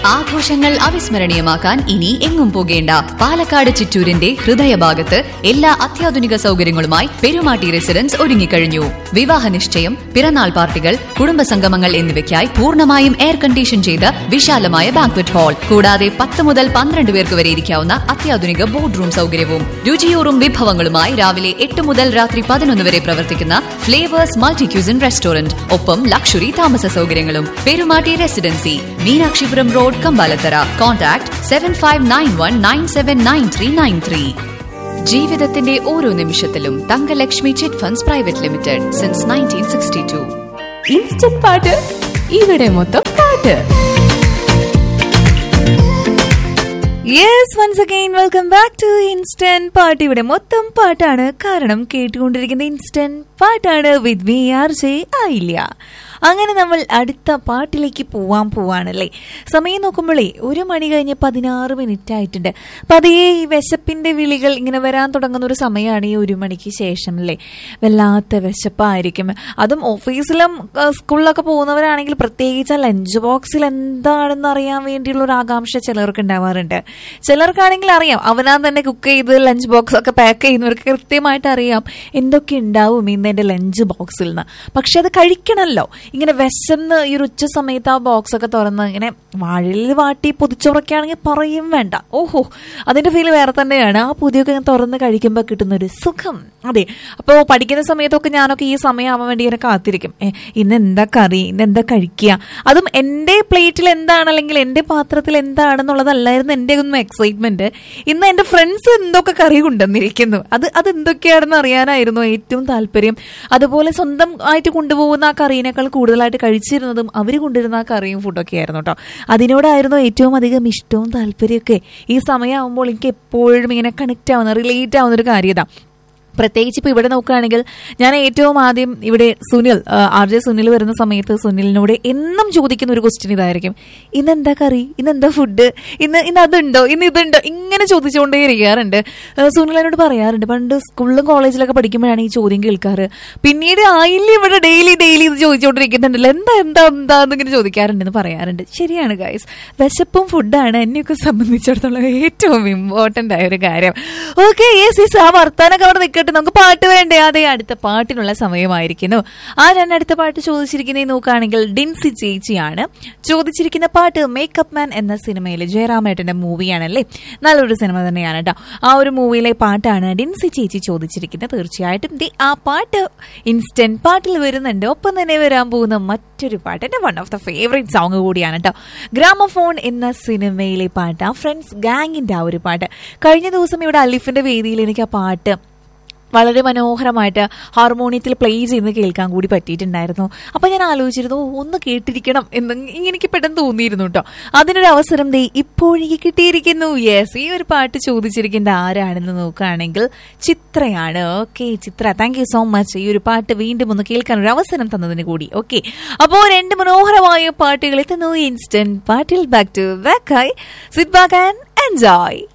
ആഘോഷങ്ങൾ അവിസ്മരണീയമാക്കാൻ ഇനി എങ്ങും പോകേണ്ട പാലക്കാട് ചിറ്റൂരിന്റെ ഹൃദയഭാഗത്ത് എല്ലാ അത്യാധുനിക സൗകര്യങ്ങളുമായി പെരുമാട്ടി റെസിഡൻസ് ഒരുങ്ങിക്കഴിഞ്ഞു വിവാഹ നിശ്ചയം പിറന്നാൾ പാർട്ടികൾ കുടുംബസംഗമങ്ങൾ എന്നിവയ്ക്കായി പൂർണ്ണമായും എയർ കണ്ടീഷൻ ചെയ്ത വിശാലമായ ബാങ്ക്വറ്റ് ഹാൾ കൂടാതെ പത്ത് മുതൽ പന്ത്രണ്ട് പേർക്ക് വരെ ഇരിക്കാവുന്ന അത്യാധുനിക ബോർഡ് റൂം സൗകര്യവും രുചിയൂറും വിഭവങ്ങളുമായി രാവിലെ എട്ട് മുതൽ രാത്രി പതിനൊന്ന് വരെ പ്രവർത്തിക്കുന്ന ഫ്ലേവേഴ്സ് മൾട്ടി ക്യൂസിൻ റെസ്റ്റോറന്റ് ഒപ്പം ലക്ഷറി താമസ സൗകര്യങ്ങളും Perumatty residency Meenakshipuram road Kambalathara contact seven five nine one nine seven nine three nine three ജീവിതത്തിന്റെ ഓരോ നിമിഷത്തിലും Thangalakshmi chit funds private limited since nineteen sixty two instant പാട്ട് ഇവിടെ മൊത്തം പാട്ട് yes once again welcome back to instant പാട്ട് ഇവിടെ മൊത്തം പാട്ടാണ് കാരണം കേട്ടുകൊണ്ടിരിക്കുന്ന ഇൻസ്റ്റന്റ് പാട്ടാണ് വിത്ത് വി ആർ ജെ ആയില്ല അങ്ങനെ നമ്മൾ അടുത്ത പാട്ടിലേക്ക് പോവാൻ പോവാണല്ലേ സമയം നോക്കുമ്പോഴേ ഒരു മണി കഴിഞ്ഞ് പതിനാറ് മിനിറ്റ് ആയിട്ടുണ്ട് പതിയെ ഈ വിശപ്പിന്റെ വിളികൾ ഇങ്ങനെ വരാൻ തുടങ്ങുന്ന ഒരു സമയമാണ് ഈ ഒരു മണിക്ക് ശേഷം അല്ലേ വല്ലാത്ത വിശപ്പായിരിക്കും അതും ഓഫീസിലും ആ, സ്കൂളിലൊക്കെ പോകുന്നവരാണെങ്കിൽ പ്രത്യേകിച്ച് ആ ലഞ്ച് ബോക്സിൽ എന്താണെന്ന് അറിയാൻ വേണ്ടിയുള്ള ഒരു ആകാംക്ഷ ചിലർക്ക് ഉണ്ടാവാറുണ്ട് ചിലർക്കാണെങ്കിൽ അറിയാം അവനാൻ തന്നെ കുക്ക് ചെയ്ത് ലഞ്ച് ബോക്സ് ഒക്കെ പാക്ക് ചെയ്യുന്നവർക്ക് കൃത്യമായിട്ട് അറിയാം എന്തൊക്കെ ഉണ്ടാവും ഇന്ന് എന്റെ ലഞ്ച് ബോക്സിൽ നിന്ന് പക്ഷെ അത് കഴിക്കണമല്ലോ ഇങ്ങനെ വിശന്ന് ഈ ഒരു ഉച്ച സമയത്ത് ആ ബോക്സ് ഒക്കെ തുറന്ന് ഇങ്ങനെ വാഴയിൽ വാട്ടി പൊതിച്ചോറൊക്കെയാണെങ്കിൽ പറയും വേണ്ട ഓഹോ അതിന്റെ ഫീൽ വേറെ തന്നെയാണ് ആ പുതിയൊക്കെ ഇങ്ങനെ തുറന്ന് കഴിക്കുമ്പോൾ കിട്ടുന്ന ഒരു സുഖം അതെ അപ്പോൾ പഠിക്കുന്ന സമയത്തൊക്കെ ഞാനൊക്കെ ഈ സമയമാവാൻ വേണ്ടി ഇങ്ങനെ കാത്തിരിക്കും ഏ, ഇന്ന് എന്താ കറി ഇന്ന് എന്താ കഴിക്കുക അതും എൻ്റെ പ്ലേറ്റിൽ എന്താണ് അല്ലെങ്കിൽ എൻ്റെ പാത്രത്തിൽ എന്താണെന്നുള്ളതല്ലായിരുന്നു എൻ്റെ ഒന്നും എക്സൈറ്റ്മെന്റ് ഇന്ന് എൻ്റെ ഫ്രണ്ട്സ് എന്തൊക്കെ കറി കൊണ്ടുവന്നിരിക്കുന്നു അത് അത് എന്തൊക്കെയാണെന്ന് അറിയാനായിരുന്നു ഏറ്റവും താല്പര്യം അതുപോലെ സ്വന്തം ആയിട്ട് കൊണ്ടുപോകുന്ന ആ കറീനേക്കാൾ കൂടുതലായിട്ട് കഴിച്ചിരുന്നതും അവർ കൊണ്ടുവരുന്ന ആ കറിയും ഫുഡൊക്കെ ആയിരുന്നു കേട്ടോ അതിനോടായിരുന്നു ഏറ്റവും അധികം ഇഷ്ടവും താല്പര്യമൊക്കെ ഈ സമയമാകുമ്പോൾ എനിക്ക് എപ്പോഴും ഇങ്ങനെ കണക്ട് ആവുന്ന റിലേറ്റ് ആവുന്ന ഒരു കാര്യത പ്രത്യേകിച്ച് ഇപ്പോൾ ഇവിടെ നോക്കുകയാണെങ്കിൽ ഞാൻ ഏറ്റവും ആദ്യം ഇവിടെ സുനിൽ ആർ ജെ സുനിൽ വരുന്ന സമയത്ത് സുനിലിനോട് എന്നും ചോദിക്കുന്ന ഒരു ക്വസ്റ്റ്യൻ ഇതായിരിക്കും ഇന്ന് എന്താ കറി ഇന്ന് എന്താ ഫുഡ് ഇന്ന് ഇന്ന് അതുണ്ടോ ഇന്ന് ഇതുണ്ടോ ഇങ്ങനെ ചോദിച്ചുകൊണ്ടേ ഇരിക്കാറുണ്ട് ആ, സുനിൽ എന്നോട് പറയാറുണ്ട് പണ്ട് സ്കൂളിലും കോളേജിലൊക്കെ പഠിക്കുമ്പോഴാണ് ഈ ചോദ്യം കേൾക്കാറ് പിന്നീട് ആയില്ല ഇവിടെ ഡെയിലി ഡെയിലി ഇത് ചോദിച്ചുകൊണ്ടിരിക്കുന്നുണ്ടല്ലോ എന്താ എന്താ എന്താ എന്നിങ്ങനെ ചോദിക്കാറുണ്ടെന്ന് പറയാറുണ്ട് ശരിയാണ് ഗൈസ് വിശപ്പും ഫുഡാണ് എന്നെയൊക്കെ സംബന്ധിച്ചിടത്തോളം ഏറ്റവും ഇമ്പോർട്ടന്റ് ആയ ഒരു കാര്യം ഓക്കെ യെസ് യെസ് ആ വർത്താനൊക്കെ അവിടെ നിൽക്കട്ടെ നമുക്ക് പാട്ട് വേണ്ടേ അതെ അടുത്ത പാട്ടിനുള്ള സമയമായിരിക്കുന്നു ആ ഞാൻ അടുത്ത പാട്ട് ചോദിച്ചിരിക്കുന്നത് നോക്കുകയാണെങ്കിൽ ഡിൻസി ചേച്ചിയാണ് ചോദിച്ചിരിക്കുന്ന പാട്ട് മേക്കപ്പ് മാൻ എന്ന സിനിമയിലെ ജയറാമേട്ടന്റെ മൂവിയാണല്ലേ നല്ലൊരു സിനിമ തന്നെയാണ് കേട്ടോ ആ ഒരു മൂവിയിലെ പാട്ടാണ് ഡിൻസി ചേച്ചി ചോദിച്ചിരിക്കുന്നത് തീർച്ചയായിട്ടും ദേ ആ പാട്ട് ഇൻസ്റ്റന്റ് പാട്ടിൽ വരുന്നുണ്ട് ഒപ്പം തന്നെ വരാൻ പോകുന്ന മറ്റൊരു പാട്ട് എന്റെ one of the favourite song കൂടിയാണ് കേട്ടോ ഗ്രാമഫോൺ എന്ന സിനിമയിലെ പാട്ട് ആ ഫ്രണ്ട്സ് ഗാങ്ങിന്റെ ആ ഒരു പാട്ട് കഴിഞ്ഞ ദിവസം ഇവിടെ അലിഫിന്റെ വേദിയിൽ എനിക്ക് ആ പാട്ട് വളരെ മനോഹരമായിട്ട് ഹാർമോണിയത്തിൽ പ്ലേ ചെയ്ത് കേൾക്കാൻ കൂടി പറ്റിയിട്ടുണ്ടായിരുന്നു അപ്പൊ ഞാൻ ആലോചിച്ചിരുന്നു "ഓ, ഒന്ന് കേട്ടിരിക്കണം എന്ന് എനിക്ക് പെട്ടെന്ന് തോന്നിയിരുന്നു കേട്ടോ അതിനൊരു അവസരം ദേ ഇപ്പോഴേക്ക് കിട്ടിയിരിക്കുന്നു യെസ് ഈ ഒരു പാട്ട് ചോദിച്ചിരിക്കുന്നത് ആരാണെന്ന് നോക്കുകയാണെങ്കിൽ ചിത്രയാണ് okay Chithra thank you so much ഈ ഒരു പാട്ട് വീണ്ടും ഒന്ന് കേൾക്കാൻ ഒരു അവസരം തന്നതിന് കൂടി ഓക്കെ അപ്പോൾ രണ്ട് മനോഹരമായ പാട്ടുകൾ എത്തുന്നു ഇൻസ്റ്റന്റ് പാട്ടിൽ ബാക്ക് ടു ബാക്ക് ആയി സിറ്റ് ബാക്ക് ആൻഡ് എൻജോയ്